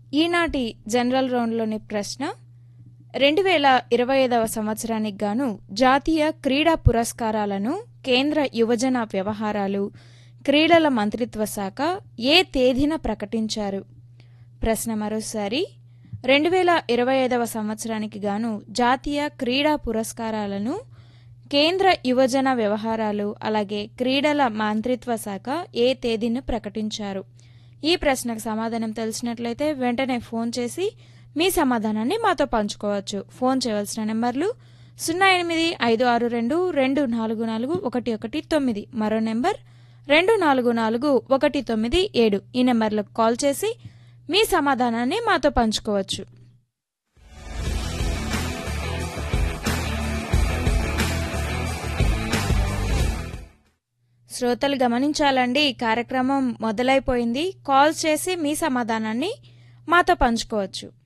ఈనాటి జనరల్ రౌండ్లోని ప్రశ్న రెండు వేల ఇరవై ఐదవ సంవత్సరానికి గాను జాతీయ క్రీడా పురస్కారాలను కేంద్ర యువజన వ్యవహారాలు క్రీడల మంత్రిత్వ శాఖ ఏ తేదీన ప్రకటించారు ప్రశ్న మరోసారి రెండు వేల ఇరవై ఐదవ సంవత్సరానికి గాను జాతీయ క్రీడా పురస్కారాలను కేంద్ర యువజన వ్యవహారాలు అలాగే క్రీడల మంత్రిత్వ శాఖ ఏ తేదీన ప్రకటించారు ఈ ప్రశ్నకు సమాధానం తెలిసినట్లయితే వెంటనే ఫోన్ చేసి మీ సమాధానాన్ని మాతో పంచుకోవచ్చు ఫోన్ చేయవలసిన నెంబర్లు సున్నా ఎనిమిది ఐదు ఆరు రెండు రెండు నాలుగు నాలుగు ఒకటి ఒకటి తొమ్మిది మరో నెంబర్ రెండు నాలుగు నాలుగు ఒకటి తొమ్మిది ఏడు ఈ నెంబర్లకు కాల్ చేసి మీ సమాధానాన్ని మాతో పంచుకోవచ్చు శ్రోతలు గమనించాలండి ఈ కార్యక్రమం మొదలైపోయింది కాల్ చేసి మీ సమాధానాన్ని మాతో పంచుకోవచ్చు